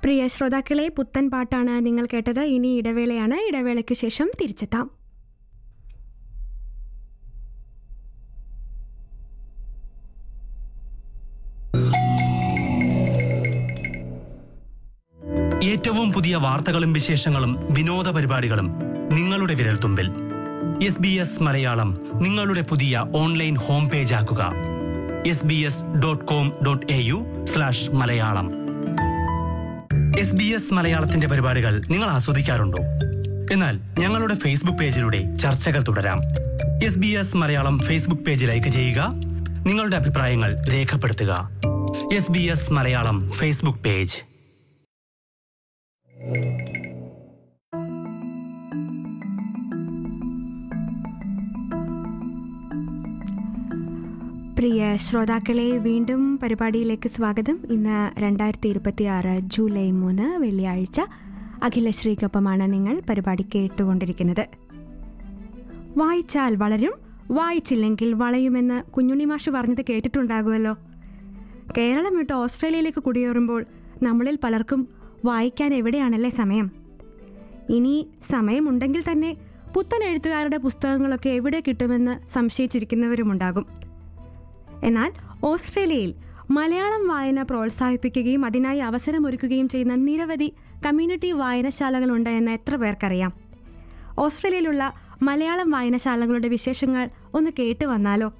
പ്രിയ ശ്രോതാക്കളെ പുത്തൻ പാട്ടാണ് നിങ്ങൾ കേട്ടത് ഇനി ഇടവേളയാണ് ഇടവേളയ്ക്ക് ശേഷം തിരിച്ചെത്താം ഏറ്റവും പുതിയ വാർത്തകളും വിശേഷങ്ങളും വിനോദ പരിപാടികളും നിങ്ങളുടെ വിരൽത്തുമ്പിൽ എസ് ബി എസ് മലയാളം നിങ്ങളുടെ പുതിയ ഓൺലൈൻ ഹോം പേജ് ആക്കുക S B S dot com dot A U slash Malayalam S B S മലയാളത്തിന്റെ പരിപാടികൾ നിങ്ങൾ ആസ്വദിക്കാറുണ്ടോ എന്നാൽ ഞങ്ങളുടെ ഫേസ്ബുക്ക് പേജിലൂടെ ചർച്ചകൾ തുടരാം S B S Malayalam Facebook page like ചെയ്യുക നിങ്ങളുടെ അഭിപ്രായങ്ങൾ രേഖപ്പെടുത്തുക S B S Malayalam Facebook page പ്രിയ ശ്രോതാക്കളെ വീണ്ടും പരിപാടിയിലേക്ക് സ്വാഗതം ഇന്ന് രണ്ടായിരത്തി ഇരുപത്തി ആറ് ജൂലൈ മൂന്ന് വെള്ളിയാഴ്ച അഖിലശ്രീക്കൊപ്പമാണ് നിങ്ങൾ പരിപാടി കേട്ടുകൊണ്ടിരിക്കുന്നത് വായിച്ചാൽ വളരും വായിച്ചില്ലെങ്കിൽ വളയുമെന്ന് കുഞ്ഞുണ്ണി മാഷ് പറഞ്ഞത് കേട്ടിട്ടുണ്ടാകുമല്ലോ കേരളം വിട്ട് ഓസ്ട്രേലിയയിലേക്ക് കുടിയേറുമ്പോൾ നമ്മളിൽ പലർക്കും വായിക്കാൻ എവിടെയാണല്ലേ സമയം ഇനി സമയമുണ്ടെങ്കിൽ തന്നെ പുത്തൻ എഴുത്തുകാരുടെ പുസ്തകങ്ങളൊക്കെ എവിടെ കിട്ടുമെന്ന് സംശയിച്ചിരിക്കുന്നവരുമുണ്ടാകും എന്നാൽ ഓസ്ട്രേലിയയിൽ മലയാളം വായന പ്രോത്സാഹിപ്പിക്കുകയും അതിനായി അവസരമൊരുക്കുകയും ചെയ്യുന്ന നിരവധി കമ്മ്യൂണിറ്റി വായനശാലകളുണ്ട് എന്ന് എത്ര പേർക്കറിയാം ഓസ്ട്രേലിയയിലുള്ള മലയാളം വായനശാലകളുടെ വിശേഷങ്ങൾ ഒന്ന് കേട്ടു വന്നാലോ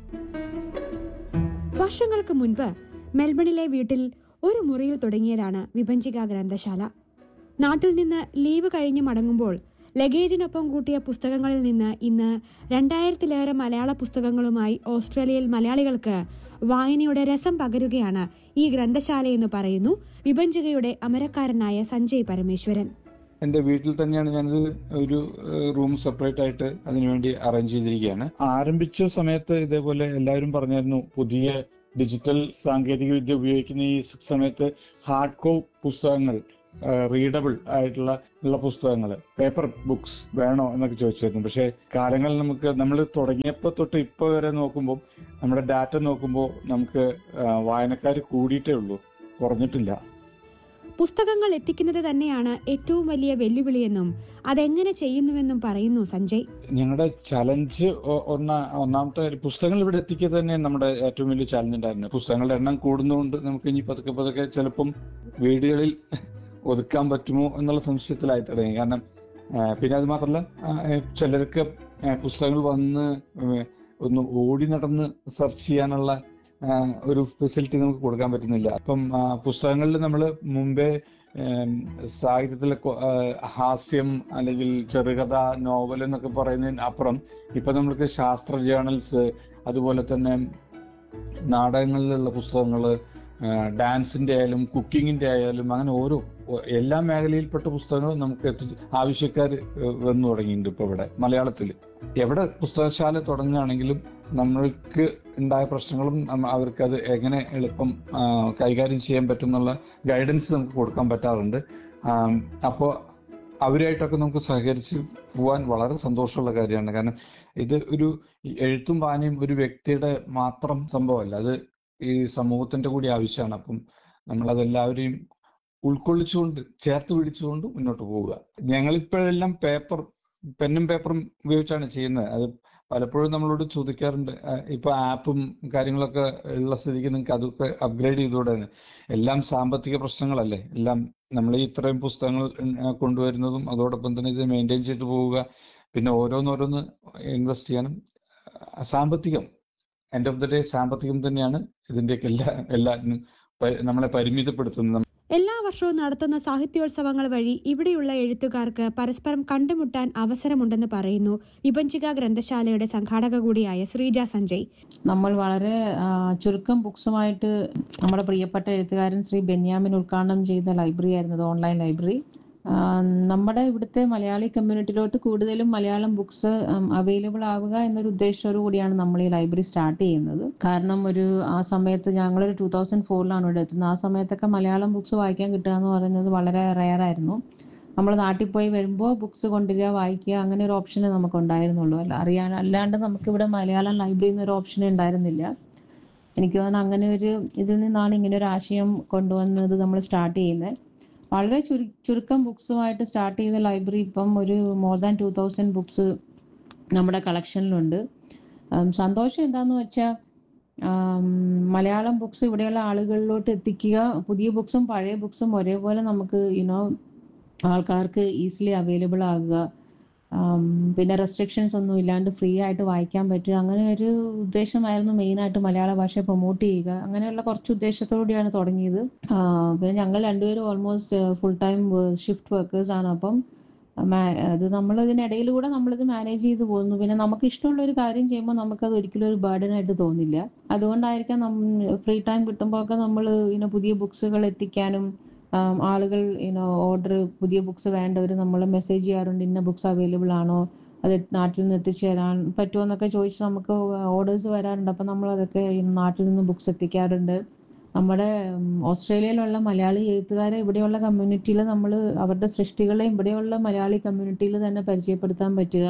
വർഷങ്ങൾക്ക് മുൻപ് മെൽബണിലെ വീട്ടിൽ ഒരു മുറിയിൽ തുടങ്ങിയതാണ് വിഭജിക ഗ്രന്ഥശാല നാട്ടിൽ നിന്ന് ലീവ് കഴിഞ്ഞ് മടങ്ങുമ്പോൾ ലഗേജിനൊപ്പം കൂട്ടിയ പുസ്തകങ്ങളിൽ നിന്ന് ഇന്ന് രണ്ടായിരത്തിലേറെ മലയാള പുസ്തകങ്ങളുമായി ഓസ്ട്രേലിയയിൽ മലയാളികൾക്ക് വായനയുടെ രസം പകരുകയാണ് ഈ ഗ്രന്ഥശാലയെന്ന് പറയുന്നു വിഭജികയുടെ അമരക്കാരനായ സഞ്ജയ് പരമേശ്വരൻ എന്റെ വീട്ടിൽ തന്നെയാണ് ഞാനത് ഒരു റൂം സെപ്പറേറ്റ് ആയിട്ട് അതിനുവേണ്ടി അറേഞ്ച് ചെയ്തിരിക്കുകയാണ് ആരംഭിച്ച സമയത്ത് ഇതേപോലെ എല്ലാവരും പറഞ്ഞായിരുന്നു പുതിയ ഡിജിറ്റൽ സാങ്കേതിക വിദ്യ ഉപയോഗിക്കുന്ന ഈ സമയത്ത് ഹാർഡ് കോ പുസ്തകങ്ങൾ റീഡബിൾ ആയിട്ടുള്ള ഉള്ള പുസ്തകങ്ങൾ പേപ്പർ ബുക്സ് വേണോ എന്നൊക്കെ ചോദിച്ചിരുന്നു പക്ഷേ കാലങ്ങൾ നമുക്ക് നമ്മൾ തുടങ്ങിയപ്പോൾ തൊട്ട് ഇപ്പോൾ വരെ നോക്കുമ്പോൾ നമ്മുടെ ഡാറ്റ നോക്കുമ്പോൾ നമുക്ക് വായനക്കാർ കൂടിയിട്ടേ ഉള്ളൂ കുറഞ്ഞിട്ടില്ല പുസ്തകങ്ങൾ എത്തിക്കുന്നത് തന്നെയാണ് ഏറ്റവും വലിയ വെല്ലുവിളിയെന്നും അതെങ്ങനെ ചെയ്യുന്നുവെന്നും പറയുന്നു സഞ്ജയ് ഞങ്ങളുടെ ചലഞ്ച് ഒന്നാ ഒന്നാമത്തെ കാര്യം പുസ്തകങ്ങൾ ഇവിടെ എത്തിക്കുക തന്നെ നമ്മുടെ ഏറ്റവും വലിയ ചലഞ്ച് ഉണ്ടായിരുന്നു പുസ്തകങ്ങളുടെ എണ്ണം കൂടുന്നതുകൊണ്ട് നമുക്ക് ഇനി പതുക്കെ പതുക്കെ ചിലപ്പം വീടുകളിൽ ഒതുക്കാൻ പറ്റുമോ എന്നുള്ള സംശയത്തിലായി തുടങ്ങി കാരണം പിന്നെ അത് മാത്രമല്ല ചിലർക്ക് പുസ്തകങ്ങൾ വന്ന് ഒന്ന് ഓടി നടന്ന് സെർച്ച് ചെയ്യാനുള്ള ഒരു ഫെസിലിറ്റി നമുക്ക് കൊടുക്കാൻ പറ്റുന്നില്ല അപ്പം പുസ്തകങ്ങളിൽ നമ്മൾ മുമ്പേ സാഹിത്യത്തിലെ ഹാസ്യം അല്ലെങ്കിൽ ചെറുകഥ നോവൽ എന്നൊക്കെ പറയുന്നതിന് അപ്പുറം ഇപ്പൊ നമ്മൾക്ക് ശാസ്ത്ര ജേണൽസ് അതുപോലെ തന്നെ നാടകങ്ങളിലുള്ള പുസ്തകങ്ങൾ ഡാൻസിന്റെ ആയാലും കുക്കിങ്ങിന്റെ ആയാലും അങ്ങനെ ഓരോ എല്ലാ മേഖലയിൽപ്പെട്ട പുസ്തകങ്ങൾ നമുക്ക് എത്തി ആവശ്യക്കാർ വന്നു തുടങ്ങിയിട്ടുണ്ട് ഇപ്പൊ ഇവിടെ മലയാളത്തിൽ എവിടെ പുസ്തകശാല തുടങ്ങുകയാണെങ്കിലും നമ്മൾക്ക് ഉണ്ടായ പ്രശ്നങ്ങളും അവർക്ക് അത് എങ്ങനെ എളുപ്പം കൈകാര്യം ചെയ്യാൻ പറ്റും എന്നുള്ള ഗൈഡൻസ് നമുക്ക് കൊടുക്കാൻ പറ്റാറുണ്ട് അപ്പോൾ അവരായിട്ടൊക്കെ നമുക്ക് സഹകരിച്ച് പോകാൻ വളരെ സന്തോഷമുള്ള കാര്യമാണ് കാരണം ഇത് ഒരു എഴുത്തും വായനയും ഒരു വ്യക്തിയുടെ മാത്രം സംഭവമല്ല അത് ഈ സമൂഹത്തിന്റെ കൂടി ആവശ്യമാണ് അപ്പം നമ്മൾ അതെല്ലാവരെയും ഉൾക്കൊള്ളിച്ചുകൊണ്ട് ചേർത്ത് പിടിച്ചുകൊണ്ട് മുന്നോട്ട് പോവുക ഞങ്ങളിപ്പോഴെല്ലാം പേപ്പർ പെന്നും പേപ്പറും ഉപയോഗിച്ചാണ് ചെയ്യുന്നത് അത് പലപ്പോഴും നമ്മളോട് ചോദിക്കാറുണ്ട് ഇപ്പൊ ആപ്പും കാര്യങ്ങളൊക്കെ ഉള്ള സ്ഥിതിക്ക് നിങ്ങൾക്ക് അതൊക്കെ അപ്ഗ്രേഡ് ചെയ്തുകൂടെ എല്ലാം സാമ്പത്തിക പ്രശ്നങ്ങളല്ലേ എല്ലാം നമ്മൾ ഈ ഇത്രയും പുസ്തകങ്ങൾ കൊണ്ടുവരുന്നതും അതോടൊപ്പം തന്നെ ഇത് മെയിൻറ്റെയിൻ ചെയ്തു പോവുക പിന്നെ ഓരോന്നോരോന്ന് ഇൻവെസ്റ്റ് ചെയ്യാനും സാമ്പത്തികം എൻഡ് ഓഫ് ദി ഡേ സാമ്പത്തികം തന്നെയാണ് ഇതിന്റെയൊക്കെ എല്ലാ എല്ലാത്തിനും നമ്മളെ പരിമിതപ്പെടുത്തുന്നത് എല്ലാ വർഷവും നടത്തുന്ന സാഹിത്യോത്സവങ്ങൾ വഴി ഇവിടെയുള്ള എഴുത്തുകാർക്ക് പരസ്പരം കണ്ടുമുട്ടാൻ അവസരമുണ്ടെന്ന് പറയുന്നു വിഭജിക ഗ്രന്ഥശാലയുടെ സംഘാടക കൂടിയായ ശ്രീജ സഞ്ജയ് നമ്മൾ വളരെ ചുരുക്കം ബുക്സുമായിട്ട് നമ്മുടെ പ്രിയപ്പെട്ട എഴുത്തുകാരൻ ശ്രീ ബെന്യാമിൻ ഉദ്ഘാടനം ചെയ്ത ലൈബ്രറി ആയിരുന്നത് ഓൺലൈൻ ലൈബ്രറി നമ്മുടെ ഇവിടുത്തെ മലയാളി കമ്മ്യൂണിറ്റിയിലോട്ട് കൂടുതലും മലയാളം ബുക്സ് അവൈലബിൾ ആവുക എന്നൊരു ഉദ്ദേശത്തോടു കൂടിയാണ് നമ്മൾ ഈ ലൈബ്രറി സ്റ്റാർട്ട് ചെയ്യുന്നത് കാരണം ഒരു ആ സമയത്ത് ഞങ്ങളൊരു ടൂ തൗസൻഡ് ഫോറിലാണ് ഇവിടെ എത്തുന്നത് ആ സമയത്തൊക്കെ മലയാളം ബുക്സ് വായിക്കാൻ കിട്ടുക എന്ന് പറയുന്നത് വളരെ റെയർ ആയിരുന്നു നമ്മൾ നാട്ടിൽ പോയി വരുമ്പോൾ ബുക്സ് കൊണ്ടുവരിക വായിക്കുക അങ്ങനെ ഒരു ഓപ്ഷനേ നമുക്ക് ഉണ്ടായിരുന്നുള്ളൂ അല്ല അറിയാൻ അല്ലാണ്ട് നമുക്കിവിടെ മലയാളം ലൈബ്രറി എന്നൊരു ഓപ്ഷൻ ഉണ്ടായിരുന്നില്ല എനിക്ക് തോന്നുന്നു അങ്ങനെ ഒരു ഇതിൽ നിന്നാണ് ഇങ്ങനെ ഒരു ആശയം കൊണ്ടുവന്നത് നമ്മൾ സ്റ്റാർട്ട് ചെയ്യുന്നത് വളരെ ചുരു ചുരുക്കം ബുക്സുമായിട്ട് സ്റ്റാർട്ട് ചെയ്ത ലൈബ്രറി ഇപ്പം ഒരു more than two thousand books നമ്മുടെ കളക്ഷനിലുണ്ട് ഉം, സന്തോഷം എന്താന്ന് വെച്ചാൽ മലയാളം ബുക്സ് ഇവിടെയുള്ള ആളുകളിലോട്ട് എത്തിക്കുക പുതിയ ബുക്സും പഴയ ബുക്സും ഒരേപോലെ നമുക്ക് യുനോ ആൾക്കാർക്ക് ഈസിലി അവൈലബിൾ ആകുക ആം, പിന്നെ റെസ്ട്രിക്ഷൻസ് ഒന്നും ഇല്ലാണ്ട് ഫ്രീ ആയിട്ട് വായിക്കാൻ പറ്റുക അങ്ങനെ ഒരു ഉദ്ദേശമായിരുന്നു മെയിനായിട്ട് മലയാള ഭാഷയെ പ്രൊമോട്ട് ചെയ്യുക അങ്ങനെയുള്ള കുറച്ച് ഉദ്ദേശത്തോടെയാണ് തുടങ്ങിയത് ആ, പിന്നെ ഞങ്ങൾ രണ്ടുപേരും almost full time shift workers ആണ് അപ്പം മാ- അത് നമ്മൾ ഇതിനിടയിലൂടെ നമ്മളിത് മാനേജ് ചെയ്ത് പോകുന്നു പിന്നെ നമുക്ക് ഇഷ്ടമുള്ള ഒരു കാര്യം ചെയ്യുമ്പോൾ നമുക്കത് ഒരിക്കലും ഒരു ബർഡൻ ആയിട്ട് തോന്നില്ല അതുകൊണ്ടായിരിക്കാം ഫ്രീ ടൈം കിട്ടുമ്പോൾ ഒക്കെ നമ്മൾ ഇങ്ങനെ പുതിയ ബുക്സുകൾ എത്തിക്കാനും ആം, ആളുകൾ ഇനോ ഓർഡർ പുതിയ ബുക്സ് വേണ്ടവർ നമ്മൾ മെസ്സേജ് ചെയ്യാറുണ്ട് ഇന്ന ബുക്സ് അവൈലബിൾ ആണോ അത് നാട്ടിൽ നിന്ന് എത്തിച്ചു തരാൻ പറ്റുമോ എന്നൊക്കെ ചോദിച്ച് നമുക്ക് ഓർഡേഴ്സ് വരാറുണ്ട് അപ്പം നമ്മൾ അതൊക്കെ ഈ നാട്ടിൽ നിന്ന് ബുക്സ് എത്തിക്കാറുണ്ട് നമ്മുടെ ഉം, ഓസ്ട്രേലിയയിലുള്ള മലയാളി എഴുത്തുകാരെ ഇവിടെയുള്ള കമ്മ്യൂണിറ്റിയിൽ നമ്മൾ അവരുടെ സൃഷ്ടികളെ ഇവിടെയുള്ള മലയാളി കമ്മ്യൂണിറ്റിയിൽ തന്നെ പരിചയപ്പെടുത്താൻ പറ്റുക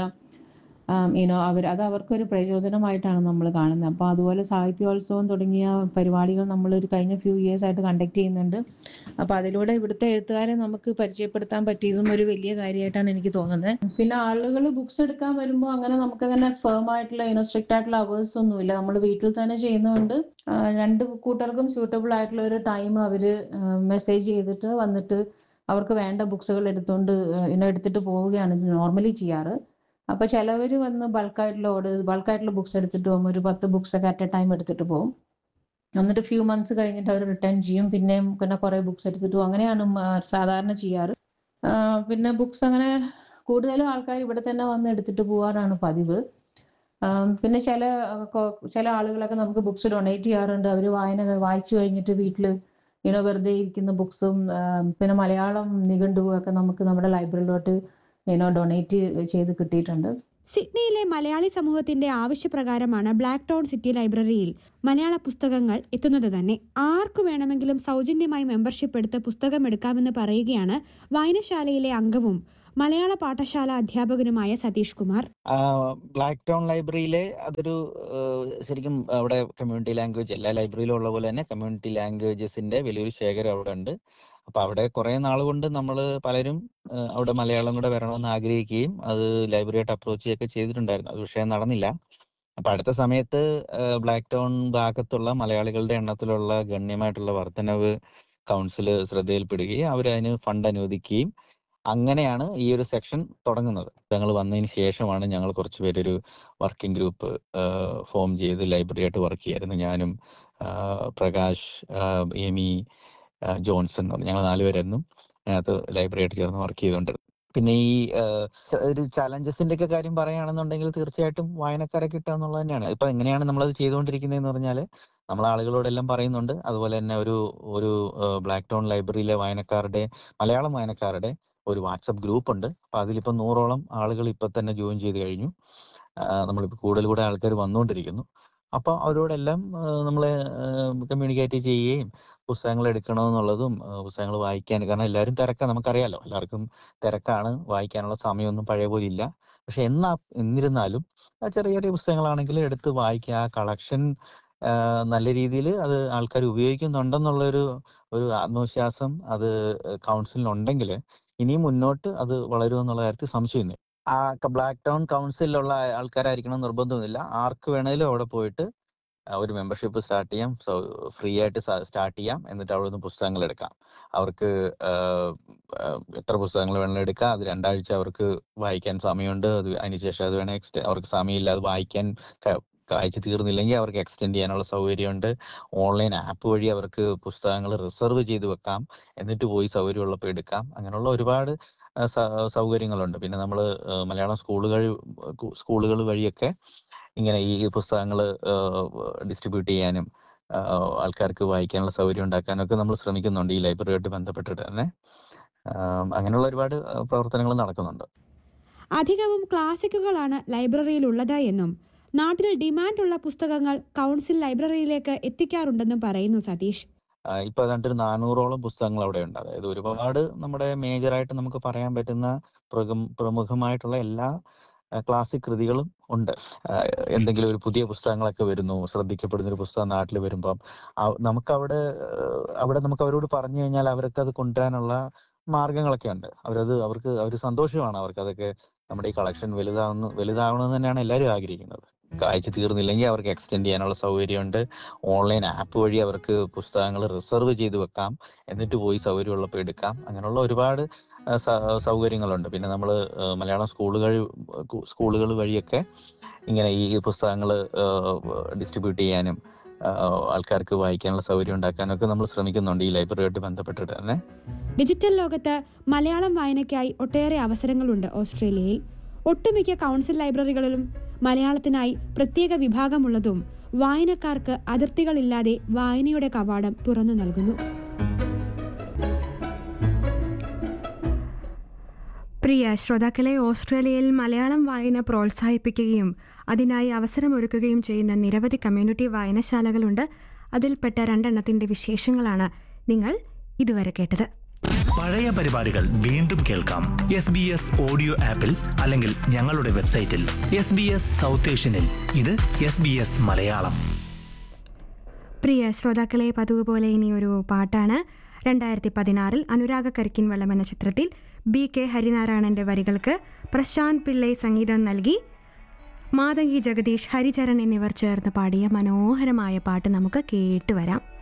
യുനോ അവർ അത് അവർക്കൊരു പ്രചോദനമായിട്ടാണ് നമ്മൾ കാണുന്നത് അപ്പോൾ അതുപോലെ സാഹിത്യോത്സവം തുടങ്ങിയ പരിപാടികൾ നമ്മൾ ഒരു കഴിഞ്ഞ ഫ്യൂ ഇയേഴ്സ് ആയിട്ട് കണ്ടക്ട് ചെയ്യുന്നുണ്ട് അപ്പോൾ അതിലൂടെ ഇവിടുത്തെ എഴുത്തുകാരെ നമുക്ക് പരിചയപ്പെടുത്താൻ പറ്റിയതും ഒരു വലിയ കാര്യമായിട്ടാണ് എനിക്ക് തോന്നുന്നത് പിന്നെ ആളുകൾ ബുക്സ് എടുക്കാൻ വരുമ്പോൾ അങ്ങനെ നമുക്കങ്ങനെ ഫേം ആയിട്ടുള്ള യുനോ സ്ട്രിക്റ്റ് ആയിട്ടുള്ള അവേഴ്സ് ഒന്നുമില്ല നമ്മൾ വീട്ടിൽ തന്നെ ചെയ്യുന്നതുകൊണ്ട് ആ, രണ്ട് കൂട്ടർക്കും സ്യൂട്ടബിൾ ആയിട്ടുള്ള ഒരു ടൈം അവർ മെസ്സേജ് ചെയ്തിട്ട് വന്നിട്ട് അവർക്ക് വേണ്ട ബുക്സുകൾ എടുത്തുകൊണ്ട് ഇനോ എടുത്തിട്ട് പോവുകയാണ് നോർമലി ചെയ്യാറ് അപ്പൊ ചിലവർ വന്ന് ബൾക്കായിട്ടുള്ള ഓർഡർ ബൾക്കായിട്ടുള്ള ബുക്സ് എടുത്തിട്ട് പോകും ഒരു പത്ത് ബുക്സ് ഒക്കെ അറ്റ് എ ടൈം എടുത്തിട്ട് പോകും എന്നിട്ട് ഫ്യൂ മന്ത്സ് കഴിഞ്ഞിട്ട് അവർ റിട്ടേൺ ചെയ്യും പിന്നെയും പിന്നെ കുറെ ബുക്സ് എടുത്തിട്ട് പോകും അങ്ങനെയാണ് മ- സാധാരണ ചെയ്യാറ് ആ, പിന്നെ ബുക്സ് അങ്ങനെ കൂടുതലും ആൾക്കാർ ഇവിടെ തന്നെ വന്ന് എടുത്തിട്ട് പോകാറാണ് പതിവ് ആം, പിന്നെ ചില ആ, കൊ- ചില ആളുകളൊക്കെ നമുക്ക് ബുക്സ് ഡൊണേറ്റ് ചെയ്യാറുണ്ട് അവർ വായന വായിച്ചു കഴിഞ്ഞിട്ട് വീട്ടിൽ ഇങ്ങനെ വെറുതെ ഇരിക്കുന്ന ബുക്സും പിന്നെ മലയാളം നിഘണ്ടുവും ഒക്കെ നമുക്ക് നമ്മുടെ ലൈബ്രറിയിലോട്ട് ഇനോ ഡൊണേറ്റ് ചെയ്ത് കിട്ടിയിട്ടുണ്ട് സിഡ്നിയിലെ മലയാളി സമൂഹത്തിന്റെ ആവശ്യപ്രകാരമാണ് ബ്ലാക്ക് ടൗൺ സിറ്റി ലൈബ്രറിയിൽ മലയാള പുസ്തകങ്ങൾ എത്തുന്നത് തന്നെ ആർക്കു വേണമെങ്കിലും സൗജന്യമായി മെമ്പർഷിപ്പ് എടുത്ത് പുസ്തകം എടുക്കാമെന്ന് പറയുകയാണ് വായനശാലയിലെ അംഗവും മലയാള പാഠശാല അധ്യാപകനുമായ സതീഷ് കുമാർ ബ്ലാക്ക് ടൗൺ ലൈബ്രറിയിലെ അതൊരു ഏഹ്, ശരിക്കും അവിടെ കമ്മ്യൂണിറ്റി ലാംഗ്വേജ് എല്ലാ ലൈബ്രറിയിലും ഉള്ള പോലെ തന്നെ കമ്മ്യൂണിറ്റി ലാംഗ്വേജസിന്റെ വലിയൊരു ശേഖരം അവിടെ ഉണ്ട് അപ്പൊ അവിടെ കുറെ നാൾ കൊണ്ട് നമ്മൾ പലരും ഏഹ്, അവിടെ മലയാളം കൂടെ വരണമെന്ന് ആഗ്രഹിക്കുകയും അത് ലൈബ്രറിയായിട്ട് അപ്രോച്ച് ചെയ്യുകയൊക്കെ ചെയ്തിട്ടുണ്ടായിരുന്നു അത് വിഷയം നടന്നില്ല അപ്പൊ അടുത്ത സമയത്ത് ഏഹ്, ബ്ലാക്ക് ടൗൺ ഭാഗത്തുള്ള മലയാളികളുടെ എണ്ണത്തിലുള്ള ഗണ്യമായിട്ടുള്ള വർധനവ് കൗൺസിൽ ശ്രദ്ധയിൽപ്പെടുകയും അവരതിന് ഫണ്ട് അനുവദിക്കുകയും അങ്ങനെയാണ് ഈ ഒരു സെക്ഷൻ തുടങ്ങുന്നത് ഞങ്ങൾ വന്നതിന് ശേഷമാണ് ഞങ്ങൾ കുറച്ച് പേരൊരു വർക്കിംഗ് ഗ്രൂപ്പ് ഫോം ചെയ്ത് ലൈബ്രറി ആയിട്ട് വർക്ക് ചെയ്യായിരുന്നു ഞാനും ആ, പ്രകാശ് ആ, എമി ആ, ജോൺസൺ എന്ന് പറഞ്ഞ് ഞങ്ങൾ നാലുപേരായിരുന്നു അതിനകത്ത് ലൈബ്രറി ആയിട്ട് ചേർന്ന് വർക്ക് ചെയ്തുകൊണ്ടിരുന്നത് പിന്നെ ഈ ആ, ച- ഒരു ചലഞ്ചസിന്റെ ഒക്കെ കാര്യം പറയുകയാണെന്നുണ്ടെങ്കിൽ തീർച്ചയായിട്ടും വായനക്കാരെ കിട്ടുക എന്നുള്ളത് തന്നെയാണ് ഇപ്പൊ എങ്ങനെയാണ് നമ്മളത് ചെയ്തുകൊണ്ടിരിക്കുന്നതെന്ന് പറഞ്ഞാൽ നമ്മൾ ആളുകളോടെല്ലാം പറയുന്നുണ്ട് അതുപോലെ തന്നെ ഒരു ഒരു ബ്ലാക്ക് ടൗൺ ലൈബ്രറിയിലെ വായനക്കാരുടെ മലയാളം വായനക്കാരുടെ ഒരു വാട്സപ്പ് ഗ്രൂപ്പ് ഉണ്ട് അപ്പൊ അതിലിപ്പോ നൂറോളം ആളുകൾ ഇപ്പൊ തന്നെ ജോയിൻ ചെയ്ത് കഴിഞ്ഞു ആഹ് നമ്മളിപ്പോ കൂടുതൽ കൂടെ ആൾക്കാർ വന്നുകൊണ്ടിരിക്കുന്നു അപ്പൊ അവരോടെല്ലാം നമ്മൾ കമ്മ്യൂണിക്കേറ്റ് ചെയ്യുകയും പുസ്തകങ്ങൾ എടുക്കണമെന്നുള്ളതും പുസ്തകങ്ങൾ വായിക്കാൻ കാരണം എല്ലാവരും തിരക്കാണ് നമുക്കറിയാലോ എല്ലാവർക്കും തിരക്കാണ് വായിക്കാനുള്ള സമയമൊന്നും പഴയ പോലെ ഇല്ല പക്ഷെ എന്നാ എന്നിരുന്നാലും ആ ചെറിയ ചെറിയ പുസ്തകങ്ങളാണെങ്കിൽ എടുത്ത് വായിക്കുക ആ കളക്ഷൻ നല്ല രീതിയിൽ അത് ആൾക്കാർ ഉപയോഗിക്കുന്നുണ്ടെന്നുള്ള ഒരു ഒരു ആത്മവിശ്വാസം അത് കൗൺസിലിനുണ്ടെങ്കിൽ ഇനിയും മുന്നോട്ട് അത് വളരുമെന്നുള്ള കാര്യത്തിൽ സംശയമില്ല ആ ബ്ലാക്ക് ടൗൺ കൗൺസിലുള്ള ആൾക്കാരായിരിക്കണം നിർബന്ധമൊന്നുമില്ല ആർക്ക് വേണേലും അവിടെ പോയിട്ട് ആ, ഒരു മെമ്പർഷിപ്പ് സ്റ്റാർട്ട് ചെയ്യാം സോ ഫ്രീ ആയിട്ട് സ്റ്റാർട്ട് ചെയ്യാം എന്നിട്ട് അവിടെ നിന്ന് പുസ്തകങ്ങൾ എടുക്കാം അവർക്ക് ആ, ആ, എത്ര പുസ്തകങ്ങൾ വേണമെങ്കിലും എടുക്കാം അത് രണ്ടാഴ്ച അവർക്ക് വായിക്കാൻ സമയമുണ്ട് അത് അതിനുശേഷം അത് വേണേൽ എക്സ്റ്റെ അവർക്ക് സമയമില്ല അത് വായിക്കാൻ ക- വായിച്ച് തീർന്നില്ലെങ്കിൽ അവർക്ക് എക്സ്റ്റെൻഡ് ചെയ്യാനുള്ള സൗകര്യമുണ്ട് ഓൺലൈൻ ആപ്പ് വഴി അവർക്ക് പുസ്തകങ്ങൾ റിസർവ് ചെയ്ത് വെക്കാം എന്നിട്ട് പോയി സൗകര്യമുള്ളപ്പോൾ എടുക്കാം അങ്ങനെയുള്ള ഒരുപാട് ആ, സ- സൗകര്യങ്ങളുണ്ട് പിന്നെ നമ്മൾ മലയാളം സ്കൂളുകൾ സ്കൂളുകൾ വഴിയൊക്കെ ഇങ്ങനെ ഈ പുസ്തകങ്ങൾ ഡിസ്ട്രിബ്യൂട്ട് ചെയ്യാനും ആ, ആൾക്കാർക്ക് വായിക്കാനുള്ള സൗകര്യം ഉണ്ടാക്കാനും ഒക്കെ നമ്മൾ ശ്രമിക്കുന്നുണ്ട് ഈ ലൈബ്രറിയായിട്ട് ബന്ധപ്പെട്ടിട്ട് തന്നെ ആ, അങ്ങനെയുള്ള ഒരുപാട് ആ, പ്രവർത്തനങ്ങൾ നടക്കുന്നുണ്ട് അധികവും ക്ലാസിക്കുകളാണ് ലൈബ്രറിയിലുള്ളത് എന്നും നാട്ടിൽ ഡിമാൻഡുള്ള പുസ്തകങ്ങൾ കൗൺസിൽ ലൈബ്രറിയിലേക്ക് എത്തിക്കാറുണ്ടെന്നും പറയുന്നു സതീഷ് ആ, ഇപ്പൊ ഏതാണ്ട് ഒരു നാനൂറോളം പുസ്തകങ്ങൾ അവിടെ ഉണ്ട് അതായത് ഒരുപാട് നമ്മുടെ മേജറായിട്ട് നമുക്ക് പറയാൻ പറ്റുന്ന പ്രഗം- പ്രമുഖമായിട്ടുള്ള എല്ലാ ക്ലാസിക് കൃതികളും ഉണ്ട് ആ, എന്തെങ്കിലും ഒരു പുതിയ പുസ്തകങ്ങളൊക്കെ വരുന്നു ശ്രദ്ധിക്കപ്പെടുന്ന ഒരു പുസ്തകം നാട്ടിൽ വരുമ്പം ആ- നമുക്കവിടെ ഏഹ്, അവിടെ നമുക്ക് അവരോട് പറഞ്ഞു കഴിഞ്ഞാൽ അവർക്ക് അത് കൊണ്ടുവരാനുള്ള മാർഗങ്ങളൊക്കെ ഉണ്ട് അവരത് അവർക്ക് അവർ സന്തോഷമാണ് അവർക്ക് അതൊക്കെ നമ്മുടെ ഈ കളക്ഷൻ വലുതാവുന്നു വലുതാവണമെന്ന് തന്നെയാണ് എല്ലാവരും ആഗ്രഹിക്കുന്നത് കാഴ്ച തീർന്നില്ലെങ്കിൽ അവർക്ക് എക്സ്റ്റെൻഡ് ചെയ്യാനുള്ള സൗകര്യമുണ്ട് ഓൺലൈൻ ആപ്പ് വഴി അവർക്ക് പുസ്തകങ്ങൾ റിസർവ് ചെയ്ത് വെക്കാം എന്നിട്ട് പോയി സൗകര്യമുള്ളപ്പോൾ എടുക്കാം അങ്ങനെയുള്ള ഒരുപാട് ആ, സ- സൗകര്യങ്ങളുണ്ട് പിന്നെ നമ്മൾ മലയാളം സ്കൂളുകൾ സ്കൂളുകൾ വഴിയൊക്കെ ഇങ്ങനെ ഈ പുസ്തകങ്ങൾ ഡിസ്ട്രിബ്യൂട്ട് ചെയ്യാനും ആ, ആൾക്കാർക്ക് വായിക്കാനുള്ള സൗകര്യം ഉണ്ടാക്കാനൊക്കെ നമ്മൾ ശ്രമിക്കുന്നുണ്ട് ഈ ലൈബ്രറിയായിട്ട് ബന്ധപ്പെട്ടിട്ട് തന്നെ ഡിജിറ്റൽ ലോകത്ത് മലയാളം വായനയ്ക്കായി ഒട്ടേറെ അവസരങ്ങളുണ്ട് ഓസ്ട്രേലിയയിൽ ഒട്ടുമിക്ക കൗൺസിൽ ലൈബ്രറികളിലും മലയാളത്തിനായി പ്രത്യേക വിഭാഗമുള്ളതും വായനക്കാർക്ക് അതിർത്തികളില്ലാതെ വായനയുടെ കവാടം തുറന്നു നൽകുന്നു പ്രിയ ശ്രോതാക്കളെ ഓസ്ട്രേലിയയിൽ മലയാളം വായന പ്രോത്സാഹിപ്പിക്കുകയും അതിനായി അവസരമൊരുക്കുകയും ചെയ്യുന്ന നിരവധി കമ്മ്യൂണിറ്റി വായനശാലകളുണ്ട് അതിൽപ്പെട്ട രണ്ടെണ്ണത്തിന്റെ വിശേഷങ്ങളാണ് നിങ്ങൾ ഇതുവരെ കേട്ടത് പഴയ പരിപാടികൾ വീണ്ടും കേൾക്കാം എസ് ബി എസ് ഓഡിയോ ആപ്പിൽ അല്ലെങ്കിൽ ഞങ്ങളുടെ വെബ്സൈറ്റിൽ എസ് ബി എസ് സൗത്ത് ഏഷ്യനിൽ ഇത് എസ് ബി എസ് മലയാളം പ്രിയ ശ്രോതാക്കളെ പതിവ് പോലെ ഇനി ഒരു പാട്ടാണ് രണ്ടായിരത്തി പതിനാറിൽ അനുരാഗ കരിക്കിൻ വെള്ളം എന്ന ചിത്രത്തിൽ ബി കെ ഹരിനാരായണന്റെ വരികൾക്ക് പ്രശാന്ത് പിള്ളൈ സംഗീതം നൽകി മാതങ്കി ജഗദീഷ് ഹരിചരൺ എന്നിവർ ചേർന്ന് പാടിയ മനോഹരമായ പാട്ട് നമുക്ക് കേട്ടുവരാം